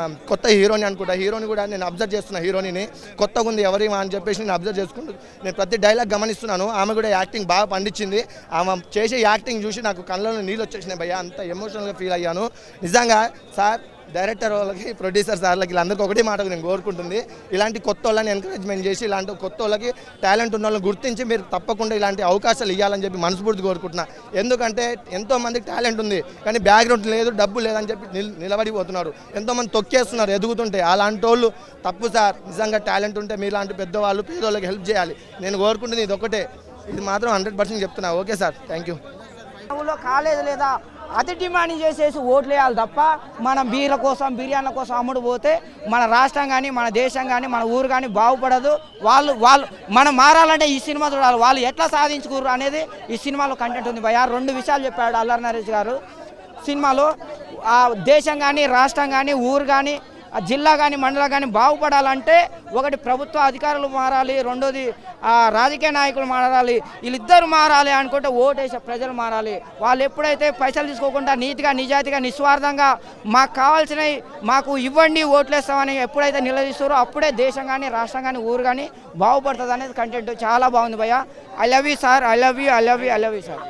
కొత్త హీరోని అనుకుంటా హీరోని కూడా నేను అబ్జర్వ్ చేస్తున్నా హీరోని కొత్తగా ఉంది ఎవరి అని చెప్పేసి నేను అబ్జర్వ్ చేసుకుంటూ నేను ప్రతి డైలాగ్ గమనిస్తున్నాను ఆమె కూడా యాక్టింగ్ బాగా పండించింది ఆమె చేసే యాక్టింగ్ చూసి నాకు కళ్ళలో నీళ్ళు వచ్చేసినాయి భయ్య అంత ఎమోషనల్గా ఫీల్ అయ్యాను నిజంగా సార్ డైరెక్టర్ వాళ్ళకి ప్రొడ్యూసర్ సార్లకి వీళ్ళందరికీ ఒకటే మాట నేను కోరుకుంటుంది ఇలాంటి కొత్త వాళ్ళని ఎంకరేజ్మెంట్ చేసి ఇలాంటి కొత్త వాళ్ళకి టాలెంట్ ఉన్న వాళ్ళని గుర్తించి మీరు తప్పకుండా ఇలాంటి అవకాశాలు ఇవ్వాలని చెప్పి మనస్ఫూర్తి కోరుకుంటున్నా ఎందుకంటే ఎంతో మందికి టాలెంట్ ఉంది కానీ బ్యాక్గ్రౌండ్ లేదు డబ్బు లేదని చెప్పి నిల్ నిలబడిపోతున్నారు ఎంతో మంది తొక్కేస్తున్నారు ఎదుగుతుంటే అలాంటి వాళ్ళు తప్పు సార్ నిజంగా టాలెంట్ ఉంటే మీలాంటి పెద్దవాళ్ళు పేదవాళ్ళకి హెల్ప్ చేయాలి నేను కోరుకుంటుంది ఇది ఒకటే ఇది మాత్రం హండ్రెడ్ పర్సెంట్ చెప్తున్నా ఓకే సార్ థ్యాంక్ యూ ఊళ్ళో కాలేదు లేదా అతి డిమాండ్ చేసేసి ఓట్లు వేయాలి తప్ప మనం బీర్ల కోసం బిర్యానీల కోసం అమ్ముడు పోతే మన రాష్ట్రం కానీ మన దేశం కానీ మన ఊరు కానీ బాగుపడదు వాళ్ళు వాళ్ళు మనం మారాలంటే ఈ సినిమా చూడాలి వాళ్ళు ఎట్లా సాధించుకోరు అనేది ఈ సినిమాలో కంటెంట్ ఉంది భయ రెండు విషయాలు చెప్పాడు అల్లరి నరేష్ గారు సినిమాలో ఆ దేశం కానీ రాష్ట్రం కానీ ఊరు కానీ ఆ జిల్లా కానీ మండలం కానీ బాగుపడాలంటే ఒకటి ప్రభుత్వ అధికారులు మారాలి రెండోది ఆ రాజకీయ నాయకులు మారాలి వీళ్ళిద్దరు మారాలి అనుకుంటే ఓటేసే ప్రజలు మారాలి వాళ్ళు ఎప్పుడైతే పైసలు తీసుకోకుండా నీతిగా నిజాయితీగా నిస్వార్థంగా మాకు కావాల్సినవి మాకు ఇవ్వండి ఓట్లేస్తామని ఎప్పుడైతే నిలదీస్తారో అప్పుడే దేశం కానీ రాష్ట్రం కానీ ఊరు కానీ బాగుపడుతుంది అనేది కంటెంట్ చాలా బాగుంది భయ్య I love you sir I love you I love you I love you sir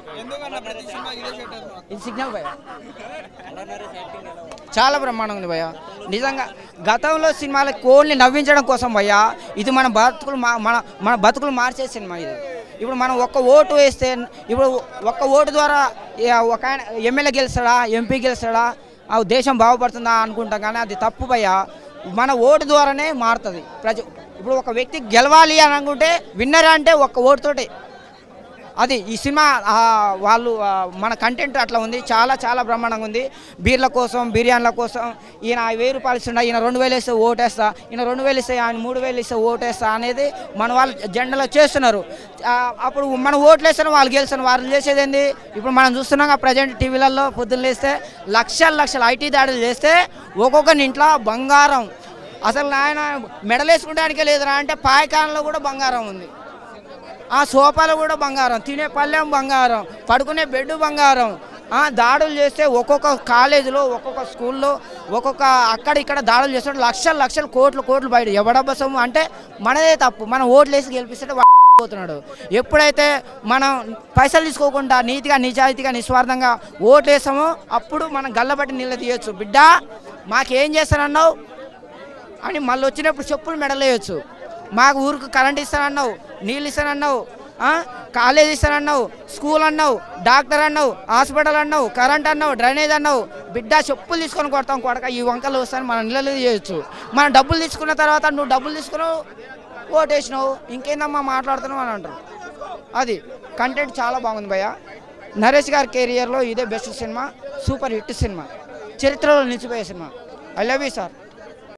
ఇది సిగ్నల్ భయ్య చాలా బ్రహ్మాండంగా ఉంది భయ్య నిజంగా గతంలో సినిమాలకు కోళ్ళని నవ్వించడం కోసం భయ్య ఇది మన బతుకులు మా- మన మన బతుకులు మార్చే సినిమా ఇది ఇప్పుడు మనం ఒక్క ఓటు వేస్తే ఇప్పుడు ఒక్క ఓటు ద్వారా ఏ- ఒక ఆయన ఎమ్మెల్యే గెలుస్తాడా ఎంపీ గెలుస్తాడా ఆ దేశం బాగుపడుతుందా అనుకుంటాం కానీ అది తప్పు భయ్య మన ఓటు ద్వారానే మారుతుంది ప్రజ ఇప్పుడు ఒక వ్యక్తి గెలవాలి అని అనుకుంటే విన్నర్ అంటే ఒక్క ఓటుతోటే అది ఈ సినిమా ఆ, వాళ్ళు ఆ, మన కంటెంట్ అట్లా ఉంది చాలా చాలా బ్రహ్మాండంగా ఉంది బీర్ల కోసం బిర్యానీల కోసం ఈయన వెయ్యి రూపాయలు ఇస్తుండ ఈయన రెండు వేలు ఇస్తే ఓటేస్తా ఈయన రెండు వేలు ఇస్తే ఆయన మూడు వేలు ఇస్తే ఓటేస్తా అనేది మన వాళ్ళు జెండాలో చేస్తున్నారు ఆ, అప్పుడు మనం ఓట్లు వేస్తాం వాళ్ళు గెలుస్తారు వాళ్ళు చేసేది ఏంది ఇప్పుడు మనం చూస్తున్నాం ప్రజెంట్ టీవీలలో పొద్దున్న లేస్తే లక్షల లక్షల ఐటీ దాడులు చేస్తే ఒక్కొక్కరి ఇంట్లో బంగారం అసలు నాయన మెడలేసుకుంటానికే లేదురా అంటే పాయకాలంలో కూడా బంగారం ఉంది ఆ సోఫాలు కూడా బంగారం తినే పళ్ళెం బంగారం పడుకునే బెడ్ బంగారం ఆ, దాడులు చేస్తే ఒక్కొక్క కాలేజీలో ఒక్కొక్క స్కూల్లో ఒక్కొక్క అక్కడ ఇక్కడ దాడులు చేస్తే లక్షలు లక్షలు కోట్లు కోట్లు బయట ఎవడబ్బ సొమ్ము అంటే మనదే తప్పు మనం ఓట్లు వేసి గెలిపిస్తే వా- పోతున్నాడు ఎప్పుడైతే మనం పైసలు తీసుకోకుండా నీతిగా నిజాయితీగా నిస్వార్థంగా ఓట్లు వేస్తామో అప్పుడు మనం గల్లబట్టి నీళ్ళు తీయొచ్చు బిడ్డ మాకేం చేస్తానన్నావు అని మళ్ళీ వచ్చినప్పుడు చెప్పులు మెడలేయచ్చు మాకు ఊరికి కరెంట్ ఇస్తానన్నావు నీళ్ళు ఇస్తానన్నావు ఆ? కాలేజ్ ఇస్తానన్నావు స్కూల్ అన్నావు డాక్టర్ అన్నావు హాస్పిటల్ అన్నావు కరెంట్ అన్నావు డ్రైనేజ్ అన్నావు బిడ్డ చెప్పులు తీసుకొని కొడతాం కొడక ఈ వంకలు వస్తాను మనం నీళ్ళు చేయొచ్చు మనం డబ్బులు తీసుకున్న తర్వాత నువ్వు డబ్బులు తీసుకున్నావు ఓటేసినావు ఇంకేందమ్మా మాట్లాడుతున్నావు అని అంటారు అది కంటెంట్ చాలా బాగుంది భయ్య నరేష్ గారి కెరియర్లో ఇదే బెస్ట్ సినిమా సూపర్ హిట్ సినిమా చరిత్రలో నిలిచిపోయే సినిమా ఐ లవ్ యూ సార్